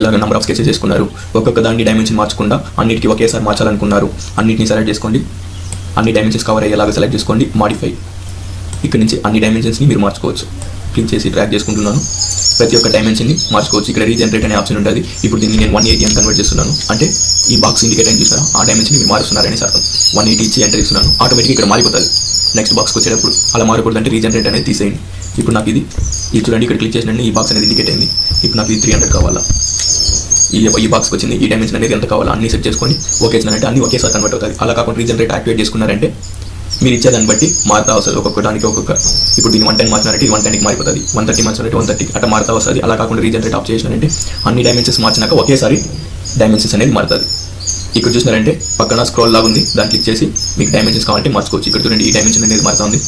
number of sketches చేసుకున్నారు ఒక్కొక్క దాన్ని డైమెన్షన్ మార్చకుండా అన్నిటికీ ఒకేసారి మార్చాలనుకున్నారు అన్నిటిని సెలెక్ట్ చేసుకోండి అన్ని డైమెన్షన్స్ కవర్ అయ్యేలాగా సెలెక్ట్ చేసుకోండి మాడిఫై ఇక్కడ నుంచి అన్ని డైమెన్షన్స్ని మీరు మార్చుకోవచ్చు క్లిక్ చేసి ట్రాక్ చేసుకుంటున్నాను ప్రతి ఒక్క డైమెన్షన్ని మార్చుకోవచ్చు ఇక్కడ రీజనరేట్ అనే ఆప్షన్ ఉంటుంది ఇప్పుడు దీన్ని నేను వన్ ఎయిటీ అని కన్వర్ట్ చేస్తున్నాను అంటే ఈ బాక్స్ ఇండికేట్ అని చూసారా ఆ డైమెన్షన్ మీరు మారుస్తున్నారని అర్థం వన్ ఎయిటీ ఇచ్చి ఎంటర్ ఇస్తున్నాను ఆటోమేటిక్ ఇక్కడ మారిపోతుంది నెక్స్ట్ బాక్స్కి వచ్చేటప్పుడు అలా మారకూడదు అంటే రీజనరేట్ అనేది తీసేయండి ఇప్పుడు నాకు ఇది ఇది చూడండి ఇక్కడ క్లిక్ చేసిన ఈ బాక్స్ అనేది ఇండికేట్ అయింది ఇప్పుడు నాకు ఇది త్రీ హండ్రెడ్ కావాలా ఈ ఈ బాక్స్కి వచ్చింది ఈ డైమెన్షన్ అనేది ఎంత కావాలో అన్ని సెట్ చేసుకొని ఓకే అంటే అన్ని ఒకేసారి కన్వర్ట్ అవుతుంది అలా కాకుండా రీజనరేట్ యాక్టివేట్ చేసుకున్నారంటే మీరు ఇచ్చేదాన్ని బట్టి మారుతా వస్తుంది ఒక్కొక్క దానికి ఒక్కొక్క ఇప్పుడు దీన్ని వన్ టెన్ మార్చినారంటే ఇది వన్ టెన్కి మారిపోతుంది వన్ థర్టీ మార్చినారంటే వన్ థర్టీ అట్లా మారుతా వస్తుంది అలా కాకుండా రీజనరేట్ ఆఫ్ చేసినారంటే అన్ని డైమెన్షన్స్ మార్చినాక ఒకేసారి డైమెన్షన్స్ అనేది మారుతుంది ఇక్కడ చూసినారంటే పక్కన స్క్రోల్ లాగా ఉంది దాన్ని క్లిక్ చేసి మీకు డైమెన్షన్స్ కావాలంటే మార్చుకోవచ్చు ఇక్కడ చూడండి ఈ డైమెన్షన్ అనేది మారుతుంది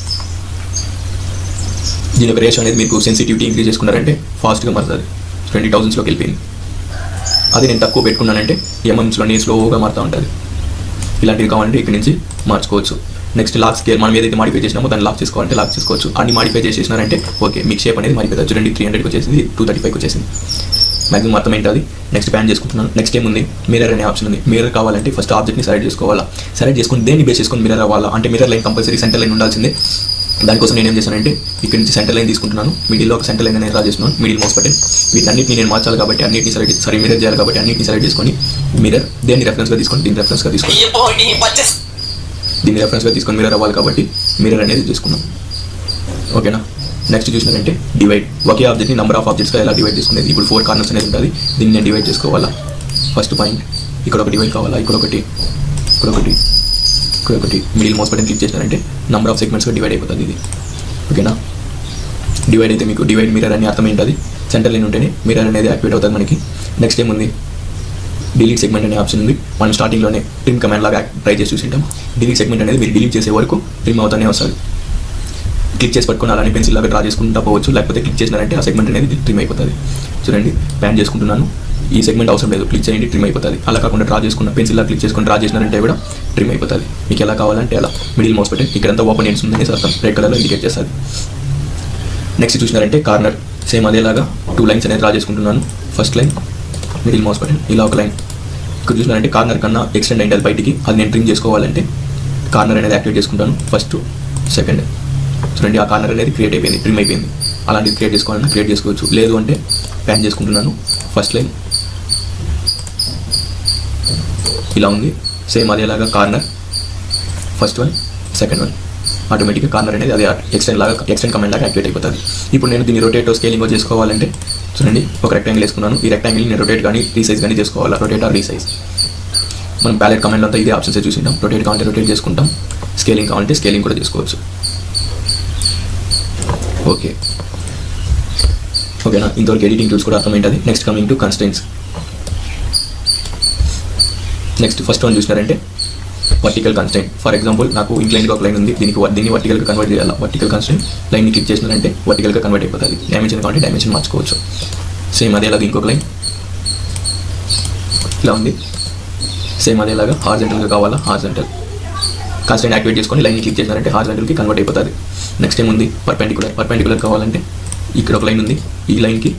దీని యొక్క రేషియో అనేది మీకు సెన్సిటివిటీ ఇంక్రీజ్ చేసుకున్నారంటే ఫాస్ట్గా మారుతుంది ట్వంటీ థౌసండ్స్లోకి వెళ్ళిపోయింది అది నేను తక్కువ పెట్టుకున్నానంటే ఎంఎంస్లోని స్లోగా మారుతూ ఉంటుంది ఇలాంటివి కావాలంటే ఇక్కడ నుంచి మార్చుకోవచ్చు నెక్స్ట్ లాక్ స్కేల్ మనం ఏదైతే మాడిఫై చేసినామో దాన్ని లాక్ చేసుకోవాలంటే లాక్ చేసుకోవచ్చు అన్ని మాడిఫై చేసేసినారంటే ఓకే మీకు షేప్ అనేది మారిపోతుంది చూడండి త్రీ హండ్రెడ్కి వచ్చేసింది టూ థర్టీ ఫైవ్కి వచ్చేసింది మ్యాక్సిమం అర్థమైంది నెక్స్ట్ ప్యాన్ చేసుకుంటున్నాను నెక్స్ట్ ఏముంది మిర్రర్ అనే ఆప్షన్ ఉంది మిర్రర్ కావాలంటే ఫస్ట్ ఆబ్జెక్ట్ని సెలెక్ట్ చేసుకోవాలా సెలెక్ట్ చేసుకుని దేన్ని బేస్ చేసుకుని మిర్రర్ అవ్వాలా అంటే mirror line compulsory centre line ఉండాల్సిందే దానికోసం నేను ఏం చేశానంటే ఇక్కడ నుంచి సెంటర్ లైన్ తీసుకుంటున్నాను మిడిల్లో ఒక సెంటర్ లైన్ అనేది డ్రా చేస్తున్నాను మిడిల్ మౌస్ బటన్ వీటన్నిటిని నేను మార్చాలి కాబట్టి అన్నిటిని సెలెక్ట్ సారీ మిర్రర్ చేయాలి కాబట్టి అన్నిటిని సెలెక్ట్ చేసుకొని మిర్రర్ దేన్ని రెఫరెన్స్గా తీసుకొని దీన్ని రెఫరెన్స్గా తీసుకొని దీన్ని రెఫరెన్స్గా తీసుకొని మిర్రర్ అవ్వాలి కాబట్టి మిర్రర్ అనేది తీసుకున్నాం ఓకేనా నెక్స్ట్ చూసినారంటే డివైడ్ ఒకే ఆబ్జెక్ట్ని నెంబర్ ఆఫ్ ఆబ్జెక్ట్స్గా ఎలా డివైడ్ చేసుకునేది ఇప్పుడు ఫోర్ కార్నర్స్ అనేది ఉంటుంది దీన్ని నేను డివైడ్ చేసుకోవాలా ఫస్ట్ పాయింట్ ఇక్కడ ఒక డివైడ్ కావాలా ఇక్కడ ఒకటి ఇక్కడ ఒకటి ఇక్కడ ఒకటి మిడిల్ మౌస్ బటన్ క్లిక్ చేసినారంటే నెంబర్ ఆఫ్ సెగ్మెంట్స్గా డివైడ్ అయిపోతుంది ఇది ఓకేనా డివైడ్ అయితే మీకు డివైడ్ మిర్రర్ అని అర్థమైంటుంది సెంటర్ లైన్ ఉంటేనే మిర్రర్ అనేది యాక్టివేట్ అవుతుంది మనకి నెక్స్ట్ ఏముంది డిలీట్ సెగ్మెంట్ అనే ఆప్షన్ ఉంది మనం స్టార్టింగ్లోనే ట్రిమ్ కమాండ్ లాగా ట్రై చేసి చూసింటాం డిలీట్ సెగ్మెంట్ అనేది మీరు డిలీట్ చేసే వరకు ట్రిమ్ అవుతానే వస్తుంది క్లిక్ చేసి పట్టుకొని అలానే పెన్సిల్ లాగా డ్రా చేసుకుంటా పోవచ్చు లేకపోతే క్లిక్ చేసినారంటే ఆ సెగ్మెంట్ అనేది ట్రిమ్ అయిపోతుంది చూడండి ప్యాన్ చేసుకుంటున్నాను ఈ సెగ్మెంట్ అవసరం లేదు క్లిక్ చేయండి ట్రిమ్ అయిపోతుంది అలా కాకుండా డ్రా చేసుకున్న పెన్సిల్ లాగా క్లిక్ చేసుకుని డ్రా చేసినారంటే కూడా ట్రిమ్ అయిపోతుంది మీకు ఎలా కావాలంటే అలా మిడిల్ మౌస్ పెట్టి ఇక్కడంతా ఓపెన్ ఎండ్స్ ఉందని అర్థం రెడ్ కలర్లో ఇండికేట్ చేస్తుంది నెక్స్ట్ చూసినారంటే కార్నర్ సేమ్ అదేలాగా టూ లైన్స్ అనేది డ్రా చేసుకుంటున్నాను first line middle mouse button ఇలా ఒక లైన్ ఇక్కడ చూసినారంటే కార్నర్ కన్నా ఎక్స్టెండ్ అయింది అది బయటికి అది నేను ట్రిమ్ చేసుకోవాలంటే కార్నర్ అనేది యాక్టివేట్ చేసుకుంటాను ఫస్ట్ సెకండ్ చూడండి ఆ కార్నర్ అనేది క్రియేట్ అయిపోయింది ట్రిమ్ అయిపోయింది అలాంటిది క్రియేట్ చేసుకోవాలన్నా క్రియేట్ చేసుకోవచ్చు లేదు అంటే ప్యాన్ చేసుకుంటున్నాను ఫస్ట్ లైన్ ఇలా ఉంది సేమ్ అదేలాగా corner first one second one ఆటోమేటిక్గా కార్నర్ అనేది అదే ఎక్స్టెండ్ లాగా ఎక్స్టెండ్ కమెంట్ లాగా యాక్టివేట్ అయిపోతుంది ఇప్పుడు నేను దీన్ని రొటేట్ స్కేలింగ్ చేసుకోవాలంటే చూడండి ఒక రెక్టాంగిల్ వేసుకున్నాను ఈ రెక్టాంగిల్ నేను రొటేట్ కానీ రీసైజ్ కానీ చేసుకోవాలా రొటేట్ ఆర్ రీసైజ్ మనం ప్యాలెట్ కమెంట్ అంతా ఇదే ఆప్షన్స్ చూసింటాం రొటేట్ కావాలంటే రొటేట్ చేసుకుంటాం స్కేలింగ్ కావాలంటే స్కేలింగ్ కూడా చేసుకోవచ్చు ఓకే ఓకేనా ఇంతవరకు ఎడిటింగ్ టూల్స్ కూడా అర్థమైంటుంది next coming to constants next first one చూసినారంటే వర్టికల్ కన్స్టెంట్ ఫర్ ఎగ్జాంపుల్ నాకు ఇంక్లైన్గా ఒక లైన్ ఉంది దీనికి దీన్ని వర్టికల్గా కన్వర్ట్ చేయాలి వర్టికల్ కన్స్టెంట్ లైన్ని క్లిక్ చేసినారంటే వర్టికల్గా కన్వర్ట్ అయిపోతుంది డైమెన్షన్ కావాలంటే డైమెన్షన్ మార్చుకోవచ్చు సేమ్ అదేలాగా ఇంకొక లైన్ ఇలా ఉంది సేమ్ అదేలాగా హార్జెంటల్గా కావాలా హార్జెంటల్ కన్స్టెంట్ యాక్టివేట్ చేసుకొని లైన్ క్లిక్ చేసినారంటే హార్జెంటల్కి కన్వర్ట్ అయిపోతుంది నెక్స్ట్ ఏముంది పర్పెండికులర్ పర్పెండికులర్ కావాలంటే ఇక్కడ ఒక లైన్ ఉంది ఈ లైన్కి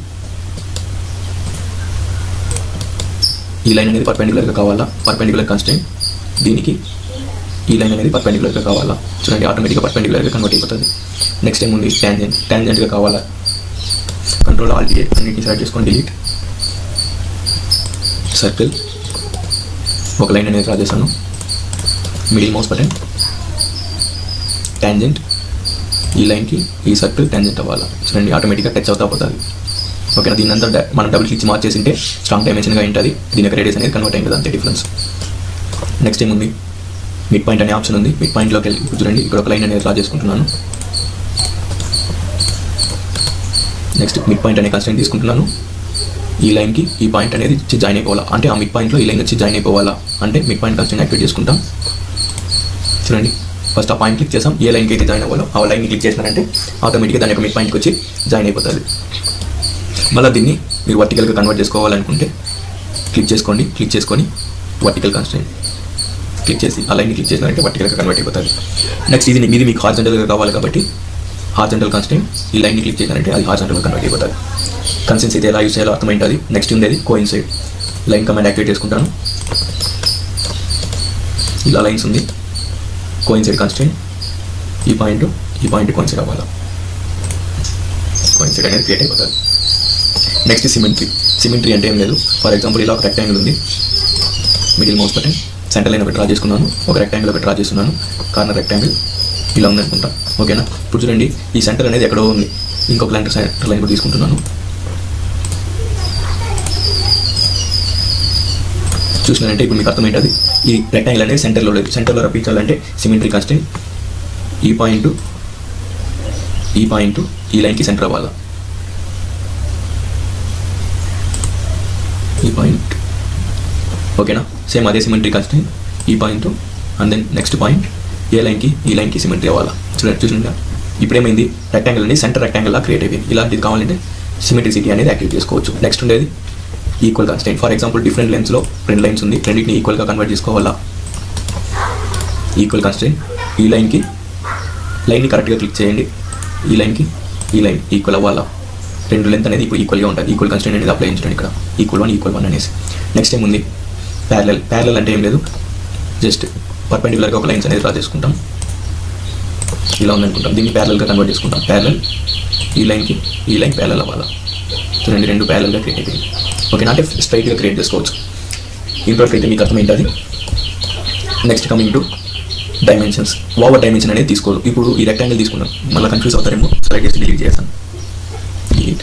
ఈ లైన్ అనేది పర్పెండికులర్గా కావాలా పర్పెండికులర్ కన్స్టెంట్ దీనికి ఈ లైన్ అనేది పర్పెండికులర్గా కావాలా చూడండి ఆటోమేటిక్గా పర్పెండికులర్గా కన్వర్ట్ అయిపోతుంది నెక్స్ట్ ఏముంది ట్యాంజెంట్ ట్యాంజెంట్గా కావాలా కంట్రోల్ ఆల్ డిలీట్ అన్నిటిని సెలెక్ట్ చేసుకొని డిలీట్ సర్కిల్ ఒక లైన్ అనేది డ్రా చేశాను మిడిల్ మౌస్ బటన్ ట్యాంజెంట్ ఈ లైన్కి ఈ సర్కిల్ ట్యాంజెంట్ అవ్వాలి చూడండి ఆటోమేటిక్గా టచ్ అవుతా పోతుంది ఓకేనా దీని అంతా డ- మనం డబుల్ క్లిక్ మార్చేసింటే స్ట్రాంగ్ డైమెన్షన్గా ఉంటుంది దీని యొక్క రేడియస్ అనేది కన్వర్ట్ అయింది అంతే డిఫరెన్స్ నెక్స్ట్ ఏముంది మిడ్ పాయింట్ అనే ఆప్షన్ ఉంది మిడ్ పాయింట్లోకి వెళ్ళి ఇప్పుడు చూడండి ఇక్కడ ఒక లైన్ అనేది డ్రా చేసుకుంటున్నాను నెక్స్ట్ మిడ్ పాయింట్ అనే కన్స్టెంట్ తీసుకుంటున్నాను ఈ లైన్కి ఈ పాయింట్ అనేది వచ్చి జాయిన్ అయిపోవాలా అంటే ఆ మిడ్ పాయింట్లో ఈ లైన్ వచ్చి జాయిన్ అయిపోవాలా అంటే మిడ్ పాయింట్ కన్స్టెంట్ యాక్టివేట్ చేసుకుంటాం చూడండి ఫస్ట్ ఆ పాయింట్ క్లిక్ చేసాం ఏ లైన్కి అయితే జాయిన్ అవ్వాలో ఆ లైన్ క్లిక్ చేసినారంటే ఆటోమేటిక్గా దాని యొక్క మిడ్ పాయింట్కి వచ్చి జాయిన్ అయిపోతుంది మళ్ళీ దీన్ని మీరు వర్టికల్గా కన్వర్ట్ చేసుకోవాలనుకుంటే క్లిక్ చేసుకోండి క్లిక్ చేసుకొని వర్టికల్ కన్స్టెంట్ క్లిక్ చేసి ఆ లైన్ని క్లిక్ చేసినారంటే వర్టికల్గా కన్వర్ట్ అయిపోతుంది నెక్స్ట్ ఇది ఇది మీకు హార్జెంటల్గా కావాలి కాబట్టి హార్జెంటల్ కాన్స్టెంట్ ఈ లైన్ని క్లిక్ చేయాలంటే అది హార్జెంటల్ కన్వర్ట్ అయిపోతుంది కన్సెన్స్ అయితే ఎలా యూస్ చేయాలో అర్థమైంటుంది నెక్స్ట్ ఉండేది కోయిన్సైడ్ లైన్ కమాండ్ యాక్టివేట్ చేసుకుంటాను ఇలా లైన్స్ ఉంది కోయిన్సైడ్ కాన్స్టెంట్ ఈ పాయింట్ ఈ పాయింట్ కోయిన్సైడ్ అవ్వాలి కోయిన్సైడ్ అనేది క్రియేట్ అయిపోతుంది నెక్స్ట్ సిమెంట్రీ సిమెంట్రీ అంటే ఏం లేదు ఫర్ ఎగ్జాంపుల్ ఇలా ఒక రెక్టాంగిల్ ఉంది middle mouse button centre line ఒకటి డ్రా చేసుకున్నాను ఒక రెక్టాంగిల్ ఒకటి డ్రా చేస్తున్నాను కార్నర్ రెక్టాంగిల్ ఇలా ఉంది అనుకుంటా ఓకేనా ఇప్పుడు చూడండి ఈ సెంటర్ అనేది ఎక్కడో ఉంది ఇంకొక లైన్ సెంటర్ లైన్ కూడా తీసుకుంటున్నాను చూసినారంటే ఇప్పుడు మీకు అర్థమైంటుంది ఈ రెక్టాంగిల్ అనేది సెంటర్లో లేదు సెంటర్లో రప్పించాలంటే సిమెంట్రీ కాన్స్టెంట్ ఈ పాయింట్ ఈ పాయింట్ ఈ లైన్కి సెంటర్ అవ్వాలా ఈ పాయింట్ ఓకేనా సేమ్ అదే సిమెంట్రీ కాన్స్టెంట్ ఈ point and then next point ఏ లైన్కి ఈ లైన్కి సిమెంట్రీ అవ్వాలా చూడండి చూసిందా ఇప్పుడు ఏమైంది రెక్టాంగిల్ అనేది సెంటర్ రెక్టాంగిల్ లా క్రియేట్ అయిపోయింది ఇలాంటిది కావాలంటే సిమెట్రిసిటీ అనేది యాక్టివేట్ చేసుకోవచ్చు నెక్స్ట్ ఉండేది equal constant for example different లైన్స్లో రెండు లైన్స్ ఉంది రెండింటిని ఈక్వల్గా కన్వర్ట్ చేసుకోవాలా ఈక్వల్ కాన్స్టెంట్ ఈ లైన్కి లైన్ని కరెక్ట్గా క్లిక్ చేయండి ఈ లైన్కి ఈ లైన్ ఈక్వల్ అవ్వాలా రెండు లెంత్ అనేది ఇప్పుడు ఈక్వల్గా ఉంటుంది ఈక్వల్ కన్స్టెంట్ అనేది అప్లై చేయండి ఇక్కడ ఈక్వల్ వన్ ఈక్వల్ వన్ అనేసి నెక్స్ట్ ఏముంది ప్యారలల్ ప్యారలల్ అంటే ఏం లేదు జస్ట్ పర్పెండికులర్గా ఒక లైన్స్ అనేది డ్రా చేసుకుంటాం ఇలా ఉందనుకుంటాం దీన్ని ప్యారలల్గా కన్వర్ట్ చేసుకుంటాం ప్యారలల్ ఈ లైన్కి ఈ లైన్ ప్యారలల్ అవ్వాలా చూడండి రెండు ప్యారలల్గా క్రియేట్ అయిపోయింది ఓకేనా అంటే స్ట్రైట్గా క్రియేట్ చేసుకోవచ్చు ఇంతవరకు అయితే మీకు అర్థమైంటుంది next coming to dimensions over dimension అనేది తీసుకోదు ఇప్పుడు ఈ రెక్టాంగిల్ తీసుకున్నాం మళ్ళీ కన్ఫ్యూజ్ అవుతారేమో సెలెక్ట్ చేసి డిలీట్ చేస్తాను డిలీట్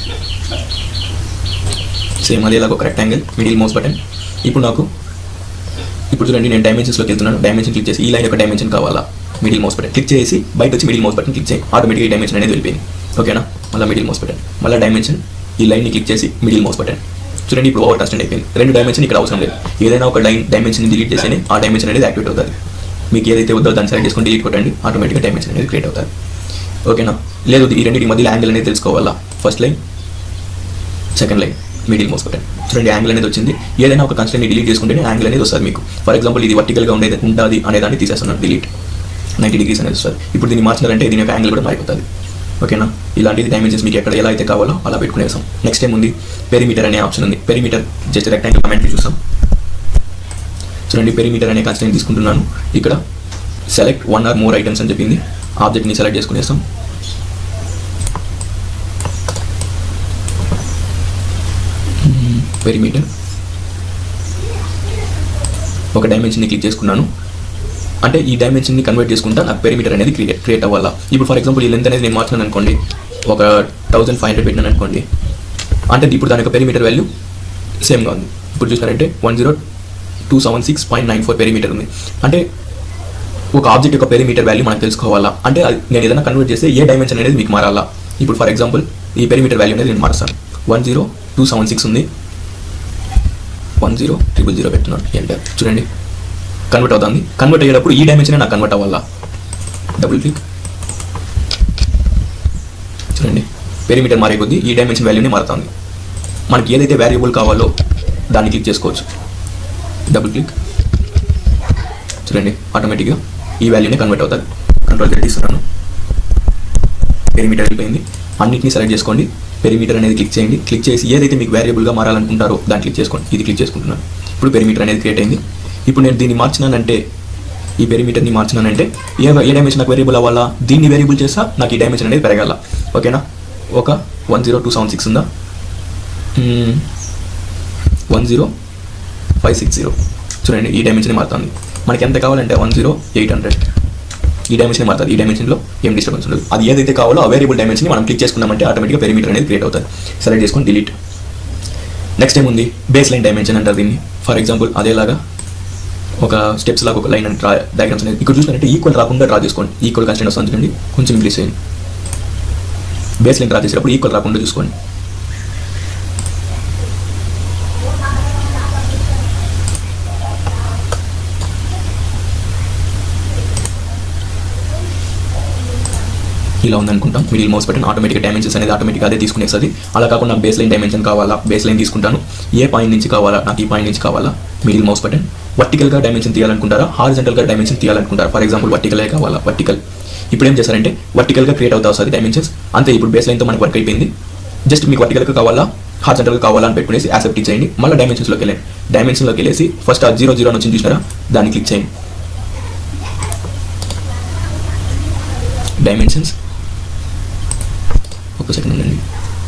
సేమ్ అదేలాగా ఒక రెక్టాంగిల్ మిడిల్ మౌస్ బటన్ ఇప్పుడు నాకు ఇప్పుడు చూడండి నేను డైమెన్షన్స్లోకి వెళ్తున్నాను డైమెన్షన్ క్లిక్ చేసి ఈ లైన్ యొక్క డైమెన్షన్ కావాలా మిడిల్ మౌస్ బటన్ క్లిక్ చేసి బయట వచ్చి మిడిల్ మౌస్ బటన్ క్లిక్ చేయి ఆటోమేటిక్గా డైమెన్షన్ అనేది వెళ్ళిపోయింది ఓకేనా మళ్ళీ మిడిల్ మౌస్ బటన్ మళ్ళీ డైమెన్షన్ ఈ లైన్ని క్లిక్ చేసి మిడిల్ మౌస్ బటన్ చూడండి ఇప్పుడు ఓవర్ కన్స్టెంట్ అయిపోయింది రెండు డైమెన్షన్ ఇక్కడ అవసరం లేదు ఏదైనా ఒక లైన్ డైమెన్షన్ డిలీట్ చేస్తేనే ఆ డైమెన్షన్ అనేది యాక్టివేట్ అవుతుంది మీకు ఏదైతే వద్దో దాన్ని సెలెక్ట్ చేసుకొని డిలీట్ కొట్టండి ఆటోమేటిక్గా డైమెన్షన్ అనేది క్రియేట్ అవుతుంది ఓకేనా లేదు ఈ రెండింటి మధ్య యాంగిల్ అనేది తెలుసుకోవాలా first line second line middle mouse button చూడండి యాంగిల్ అనేది వచ్చింది ఏదైనా ఒక కన్స్టెంట్ డిలీట్ చేసుకుంటేనే యాంగిల్ అనేది వస్తుంది మీకు ఫర్ ఎగ్జాంపుల్ ఇది వర్టికల్గా ఉండేది ఉంటుంది అనే దాన్ని తీసేస్తున్నాను డిలీట్ నైంటీ డిగ్రీస్ అనేది వస్తుంది ఇప్పుడు దీన్ని మార్చినారంటే దీని యొక్క యాంగిల్ కూడా మారిపోతుంది ఓకేనా ఇలాంటిది డైమెన్షన్స్ మీకు ఎక్కడ ఎలా అయితే కావాలో అలా పెట్టుకునేసాం నెక్స్ట్ ఏం ఉంది పెరిమీటర్ అనే ఆప్షన్ ఉంది పెరిమీటర్ జస్ట్ రెక్టాంగిల్ కమెంట్ చూసాం చూడండి పెరిమీటర్ అనే కన్స్టెంట్ తీసుకుంటున్నాను ఇక్కడ select one or more items అని చెప్పింది ఆబ్జెక్ట్ని సెలెక్ట్ చేసుకునేస్తాం పెరిమీటర్ ఒక డైమెన్షన్ని క్లిక్ చేసుకున్నాను అంటే ఈ డైమెన్షన్ని కన్వర్ట్ చేసుకుంటా నాకు పెరిమీటర్ అనేది క్రియేట్ క్రియేట్ అవ్వాలా ఇప్పుడు ఫర్ ఎగ్జాంపుల్ ఈ లెంత్ అనేది నేను మార్చినాను అనుకోండి ఒక థౌసండ్ ఫైవ్ హండ్రెడ్ పెట్టినాను అనుకోండి అంటే ఇప్పుడు దాని యొక్క పెరిమీటర్ వాల్యూ సేమ్గా ఉంది ఇప్పుడు చూసినారంటే one zero two seven six point nine four perimeter ఉంది అంటే ఒక ఆబ్జెక్ట్ యొక్క పెరిమీటర్ వాల్యూ మనం తెలుసుకోవాలా అంటే అది నేను ఏదైనా కన్వర్ట్ చేస్తే ఏ డైమెన్షన్ అనేది మీకు మారాలా ఇప్పుడు ఫర్ ఎగ్జాంపుల్ ఈ పెరిమీటర్ వాల్యూ అనేది నేను మారుస్తాను one zero two seven six ఉంది వన్ జీరో ట్రిపుల్ జీరో పెడుతున్నాను ఎంటర్ చూడండి కన్వర్ట్ అవుతుంది కన్వర్ట్ అయ్యేటప్పుడు ఈ డైమెన్షన్ నాకు కన్వర్ట్ అవ్వాలా డబుల్ క్లిక్ చూడండి పెరిమీటర్ మారే కొద్దీ ఈ డైమెన్షన్ వాల్యూని మారుతుంది మనకి ఏదైతే వేరియబుల్ కావాలో దాన్ని క్లిక్ చేసుకోవచ్చు డబుల్ క్లిక్ చూడండి ఆటోమేటిక్గా ఈ వాల్యూని కన్వర్ట్ అవుతుంది కంట్రోల్ జెడ్ ఇస్తున్నాను పెరిమీటర్ వెళ్ళిపోయింది అన్నిటిని సెలెక్ట్ చేసుకోండి పెరిమీటర్ అనేది క్లిక్ చేయండి క్లిక్ చేసి ఏదైతే మీకు వేరియబుల్గా మారాలనుకుంటారో దాన్ని క్లిక్ చేసుకోండి ఇది క్లిక్ చేసుకుంటున్నాను ఇప్పుడు పెరిమీటర్ అనేది క్రియేట్ అయింది ఇప్పుడు నేను దీన్ని మార్చినానంటే ఈ పెరిమీటర్ని మార్చినానంటే ఏ ఏ డైమెన్షన్ నాకు వేరియబుల్ అవ్వాలా దీన్ని వేరియబుల్ చేస్తా నాకు ఈ డైమెన్షన్ అనేది పెరగాల ఓకేనా ఒక one zero two seven six ఉందా one zero five six zero చూడండి ఈ డైమెన్షన్ మారుతుంది మనకి ఎంత కావాలంటే వన్ జీరో ఎయిట్ హండ్రెడ్ ఈ డైమెన్షన్ మారుతుంది ఈ డైమెన్షన్లో ఏం డిస్టర్బెన్స్ ఉండదు అది ఏదైతే కావాలో ఆ వేరియబుల్ డైమెన్షన్ మనం క్లిక్ చేసుకున్నామంటే ఆటోమేటిక్గా పెరిమీటర్ అనేది క్రియేట్ అవుతుంది సెలెక్ట్ చేసుకొని డిలీట్ నెక్స్ట్ ఏముంది బేస్ లైన్ డైమెన్షన్ అంటారు దీన్ని ఫర్ ఎగ్జాంపుల్ అదేలాగా ఒక స్టెప్స్ లాగా ఒక లైన్ అని డ్రా డయాగ్రామ్స్ అనేది ఇక్కడ చూసినట్టే ఈక్వల్ రాకుండా డ్రా చేసుకోండి ఈక్వల్ కన్స్టెంట్ వస్తుంది చూడండి కొంచెం ఇంక్రీస్ చేయండి బేస్ లైన్ డ్రా చేసేటప్పుడు ఈక్వల్ రాకుండా చూసుకోండి ఇలా ఉందనుకుంటాం middle mouse button automatic dimensions అనేది ఆటోమేటిక్ అదే తీసుకునేస్తుంది అలా కాకుండా నాకు బేస్ లైన్ డైమెన్షన్ కావాలా బేస్ లైన్ తీసుకుంటాను ఏ పాయింట్ నుంచి కావాలా నాకు ఈ పాయింట్ నుంచి కావాలా మిడిల్ మౌస్ బటన్ వర్టికల్గా డైమెన్షన్ తీయాలనుకుంటారా హారిజెంటల్గా డైమెన్షన్ తీయాలనుకుంటారా ఫర్ ఎగ్జాంపుల్ వర్టికలే కావాలా వర్టికల్ ఇప్పుడు ఏం చేశారంటే వర్టికల్గా క్రియేట్ అవుతా వస్తుంది డైమెన్షన్స్ అంతే ఇప్పుడు బేస్ లైన్తో మనకు వర్క్ అయిపోయింది జస్ట్ మీకు వర్టికల్గా కావాలా హార్జెంటల్గా కావాలా అని పెట్టుకునేసి యాక్సెప్ట్ చేయండి మళ్ళీ డైమెన్షన్స్లోకి వెళ్ళండి డైమెన్షన్లోకి వెళ్ళేసి ఫస్ట్ ఆ జీరో జీరో నుంచి చూసినారా దాన్ని క్లిక్ చేయండి డైమెన్షన్స్ ఒక సెకండ్ ఉండండి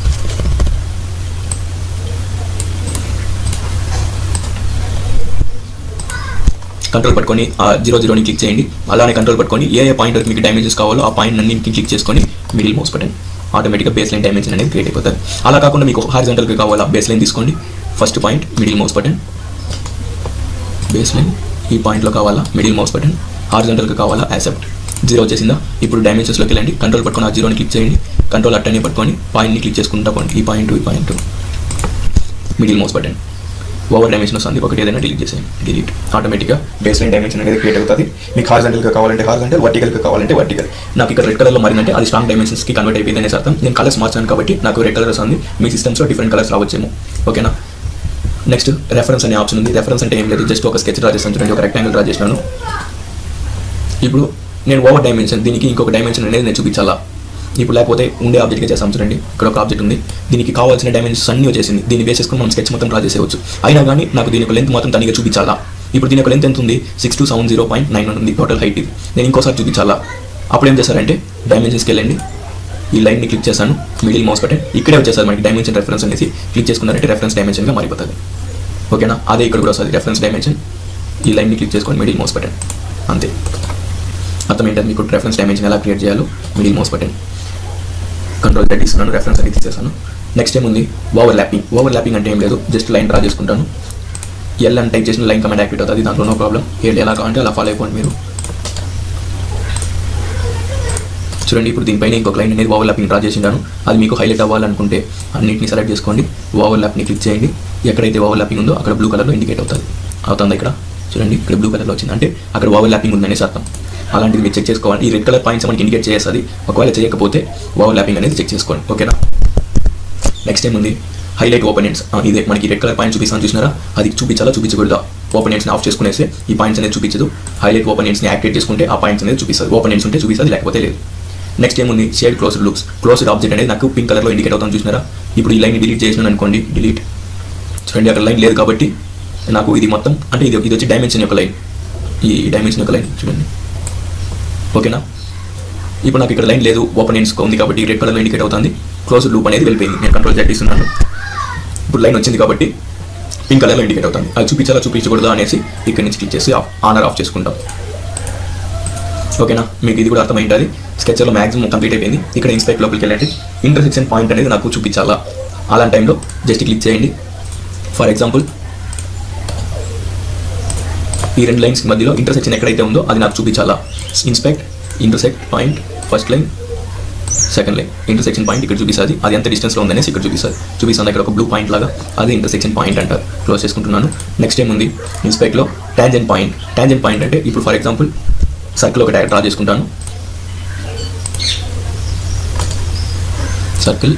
కంట్రోల్ పట్టుకొని ఆ జీరో జీరోని క్లిక్ చేయండి అలానే కంట్రోల్ పట్టుకొని ఏ ఏ పాయింట్ వరకు మీకు డైమెన్షన్స్ కావాలో ఆ పాయింట్ అన్ని క్లిక్ చేసుకొని మిడిల్ మౌస్ బటన్ ఆటోమేటిక్గా బేస్ లైన్ డైమెన్షన్ అనేది క్రియేట్ అయిపోతుంది అలా కాకుండా మీకు హారిజంటల్గా కావాలా బేస్ లైన్ తీసుకోండి first point middle mouse button base line ఈ పాయింట్లో కావాలా మిడిల్ మౌస్ బటన్ హారిజంటల్గా కావాలా యాక్సెప్ట్ జీరో వచ్చేసిందా ఇప్పుడు డైమెన్షన్స్లోకి వెళ్ళండి కంట్రోల్ పట్టుకొని ఆ జీరోని క్లిక్ చేయండి కంట్రోల్ అట్టని పట్టుకొని పాయింట్ని క్లిక్ చేసుకుంటా పోండి ఈ పాయింట్ ఈ point middle mouse button over dimension వస్తుంది ఒకటి ఏదైనా డిలీట్ చేసేయండి డిలీట్ ఆటోమేటిక్గా బేస్ లైన్ డైమెన్షన్ అనేది క్రియేట్ అవుతుంది మీకు హార్జెంటల్గా కావాలంటే హార్జెంటల్ వర్టికల్గా కావాలంటే వర్టికల్ నాకు ఇక్కడ రెడ్ కలర్లో మారిందంటే అది స్ట్రాంగ్ డైమెన్షన్స్కి కన్వర్ట్ అయిపోయింది అనేసి అర్థం నేను కలర్స్ మార్చాను కాబట్టి నాకు రెడ్ కలర్ వస్తుంది మీ సిస్టమ్స్లో డిఫరెంట్ కలర్స్ రావచ్చేమో ఓకేనా నెక్స్ట్ రెఫరెన్స్ అనే ఆప్షన్ ఉంది రెఫరెన్స్ అంటే ఏం లేదు జస్ట్ ఒక స్కెచ్ డ్రా చేస్తాను చూడండి ఒక రెక్టాంగిల్ డ్రా చేసినాను ఇప్పుడు నేను ఓవర్ డైమెన్షన్ దీనికి ఇంకొక డైమెన్షన్ అనేది నేను చూపించాలా ఇప్పుడు లేకపోతే ఉండే ఆబ్జెక్ట్గా చేస్తాం చూడండి ఇక్కడ ఒక ఆబ్జెక్ట్ ఉంది దీనికి కావాల్సిన డైమెన్షన్స్ అన్నీ వచ్చేసింది దీన్ని బేస్ చేసుకుని మనం స్కెచ్ మొత్తం డ్రా చేసేవచ్చు అయినా కానీ నాకు దీని యొక్క లెంత్ మాత్రం తనిగా చూపించాలా ఇప్పుడు దీని యొక్క లెంత్ ఎంత ఉంది six two seven zero point nine ఉంది టోటల్ హైట్ ఇది నేను ఇంకోసారి చూపించాలా అప్పుడు ఏం చేశారంటే డైమెన్షన్స్కి వెళ్ళండి ఈ లైన్ని క్లిక్ చేశాను మిడిల్ మౌస్ బటన్ ఇక్కడే వచ్చేసారి మనకి డైమెన్షన్ రెఫరెన్స్ అనేసి క్లిక్ చేసుకున్నారంటే రెఫరెన్స్ డైమెన్షన్గా మారిపోతుంది ఓకేనా అదే ఇక్కడ కూడా వస్తుంది రెఫరెన్స్ డైమెన్షన్ ఈ లైన్ని క్లిక్ చేసుకొని మిడిల్ మౌస్ బటన్ అంతే అర్థమైంటుంది మీకు రెఫరెన్స్ డైమెన్షన్ ఎలా క్రియేట్ చేయాలో middle mouse button control Z ఇస్తున్నాను రెఫరెన్స్ అనేది తీసేసాను నెక్స్ట్ ఏముంది ఓవర్ ల్యాపింగ్ ఓవర్ ల్యాపింగ్ అంటే ఏం లేదు జస్ట్ లైన్ డ్రా చేసుకుంటాను ఎల్ అని టైప్ చేసిన లైన్ కమెంట్ యాక్టివేట్ అవుతుంది దాంట్లో నో ప్రాబ్లం ఏ ఎలా కావాలంటే అలా ఫాలో అయిపోండి మీరు చూడండి ఇప్పుడు దీనిపైన ఇంకొక లైన్ అనేది ఓవర్ ల్యాపింగ్ డ్రా చేసిండాను అది మీకు హైలైట్ అవ్వాలనుకుంటే అన్నింటిని సెలెక్ట్ చేసుకోండి ఓవర్ ల్యాప్ని క్లిక్ చేయండి ఎక్కడైతే ఓవర్ ల్యాపింగ్ ఉందో అక్కడ బ్లూ కలర్లో ఇండికేట్ అవుతుంది అవుతుంది ఇక్కడ చూడండి ఇక్కడ బ్లూ కలర్లో వచ్చింది అంటే అక్కడ ఓవర్ ల్యాపింగ్ ఉందనేసి అర్థం అలాంటిది మీరు చెక్ చేసుకోవాలి ఈ రెడ్ కలర్ పాయింట్స్ మనకి ఇండికేట్ చేస్తుంది ఒకవేళ చేయకపోతే ఓవర్ ల్యాపింగ్ అనేది చెక్ చేసుకోండి ఓకేనా నెక్స్ట్ ఏముంది హైలైట్ ఓపెనెంట్స్ ఇదే మనకి రెడ్ కలర్ పాయింట్ చూపిస్తాను చూసినారా అది చూపించాలా చూపించకూడదా ఓపెనెంట్స్ని ఆఫ్ చేసుకునేసి ఈ పాయింట్స్ అనేది చూపించదు హైలైట్ ఓపెనెంట్స్ని యాక్టివేట్ చేసుకుంటే ఆ పాయింట్స్ అనేది చూపిస్తుంది ఓపెనెంట్స్ ఉంటే చూపిస్తుంది లేకపోతే లేదు నెక్స్ట్ ఏముంది shade closed looks closed object అనేది నాకు పింక్ కలర్లో ఇండికేట్ అవుతాను చూసినారా ఇప్పుడు ఈ లైన్ డిలీట్ చేసినాను అనుకోండి డిలీట్ చూడండి అక్కడ లైన్ లేదు కాబట్టి నాకు ఇది మొత్తం అంటే ఇది ఇది వచ్చి డైమెన్షన్ యొక్క లైన్ ఈ డైమెన్షన్ యొక్క లైన్ చూడండి ఓకేనా ఇప్పుడు నాకు ఇక్కడ లైన్ లేదు ఓపెన్ ఎండ్స్ ఉంది కాబట్టి రెడ్ కలర్లో ఇండికేట్ అవుతుంది క్లోజ్ లూప్ అనేది వెళ్ళిపోయింది నేను కంట్రోల్ జెడ్ ఇస్తున్నాను ఇప్పుడు లైన్ వచ్చింది కాబట్టి పింక్ కలర్లో ఇండికేట్ అవుతుంది అది చూపించాలా చూపించకూడదా అనేసి ఇక్కడ నుంచి క్లిక్ చేసి ఆనర్ ఆఫ్ చేసుకుంటాం ఓకేనా మీకు ఇది కూడా అర్థమైంటుంది స్కెచ్లో మ్యాక్సిమం కంప్లీట్ అయిపోయింది ఇక్కడ ఇన్స్పెక్ట్ లోపలికి వెళ్ళండి ఇంటర్సెక్షన్ పాయింట్ అనేది నాకు చూపించాలా అలాంటి టైంలో జస్ట్ క్లిక్ చేయండి ఫర్ ఎగ్జాంపుల్ ఈ రెండు లైన్స్ మధ్యలో ఇంటర్సెక్షన్ ఎక్కడైతే ఉందో అది నాకు చూపించాలా inspect intersect point first line second line intersection point ఇక్కడ చూపిస్తుంది అది ఎంత డిస్టెన్స్లో ఉందనేసి ఇక్కడ చూపిస్తుంది చూపిస్తుంది ఇక్కడ ఒక బ్లూ పాయింట్ లాగా అది ఇంటర్సెక్షన్ పాయింట్ అంటారు క్లోజ్ చేసుకుంటున్నాను నెక్స్ట్ ఏముంది ఇన్స్పెక్ట్లో టాంజెంట్ పాయింట్ టాంజెంట్ పాయింట్ అంటే ఇప్పుడు ఫర్ ఎగ్జాంపుల్ సర్కిల్ ఒక డ్రా చేసుకుంటాను సర్కిల్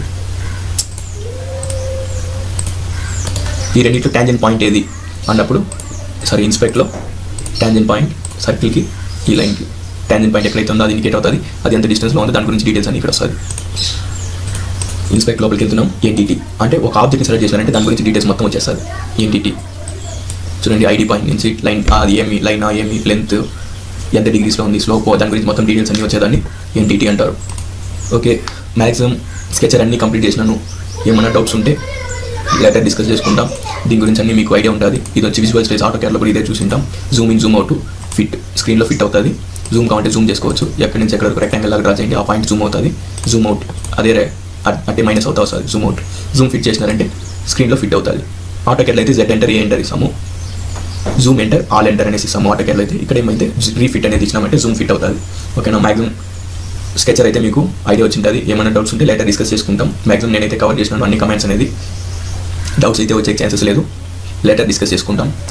ఈ రెండింటిలో ట్యాంజెంట్ పాయింట్ ఏది అన్నప్పుడు సారీ ఇన్స్పెక్ట్లో ట్యాంజెంట్ పాయింట్ సర్కిల్కి ఈ లైన్కి ట్యాంజెంట్ పాయింట్ ఎక్కడైతే ఉందో అది ఇండికేట్ అవుతుంది అది ఎంత డిస్టెన్స్లో ఉందో దాని గురించి డీటెయిల్స్ అన్ని ఇక్కడ వస్తుంది ఇన్స్పెక్ట్ లోపలికి వెళ్తున్నాం ఎన్టీటీ అంటే ఒక ఆబ్జెక్ట్ని సెలెక్ట్ చేశారంటే దాని గురించి డీటెయిల్స్ మొత్తం వచ్చేస్తుంది ఎన్టీటీ చూడండి ఐడి పాయింట్ నుంచి లైన్ అది ఏమి లైన్ ఏమి లెంత్ ఎంత డిగ్రీస్లో ఉంది స్లోప్ దాని గురించి మొత్తం డీటెయిల్స్ అన్నీ వచ్చేదాన్ని ఎన్టీటీ అంటారు ఓకే మ్యాక్సిమం స్కెచర్ అన్నీ కంప్లీట్ చేసినాను ఏమైనా డౌట్స్ ఉంటే లెటర్ డిస్కస్ చేసుకుంటాం దీని గురించి అన్ని మీకు ఐడియా ఉంటుంది ఇది వచ్చి విజువల్ స్టేజ్ ఆటో కేర్లో కూడా ఇదే చూసింటాం zoom in zoom out fit స్క్రీన్లో ఫిట్ అవుతుంది జూమ్ కావాలంటే జూమ్ చేసుకోవచ్చు ఎక్కడి నుంచి ఎక్కడ రెక్టాంగిల్ లాగా డ్రా చేయండి ఆ పాయింట్ జూమ్ అవుతుంది జూమ్ అవుట్ అదే రే- అట్- అంటే మైనస్ అవుతా వస్తుంది జూమ్ అవుట్ జూమ్ ఫిట్ చేసినారంటే స్క్రీన్లో ఫిట్ అవుతుంది ఆటో కేర్లో అయితే జెడ్ ఎంటర్ ఏ ఎంటర్ ఇస్తాము జూమ్ ఎంటర్ ఆల్ ఎంటర్ అనేసి ఇస్తాము ఆటో కేర్లో అయితే ఇక్కడ ఏమైతే రీఫిట్ అనేది ఇచ్చినామంటే జూమ్ ఫిట్ అవుతుంది ఓకేనా మ్యాక్సిమం స్కెచర్ అయితే మీకు ఐడియా వచ్చింటుంది ఏమైనా డౌట్స్ ఉంటే లేటర్ డిస్కస్ చేసుకుంటాం మ్యాక్సిమం నేనైతే కవర్ చేసినాను అన్ని కమెంట్స్ అనేది డౌట్స్ అయితే వచ్చే ఛాన్సెస్ లేదు లేటర్ డిస్కస్ చేసుకుంటాం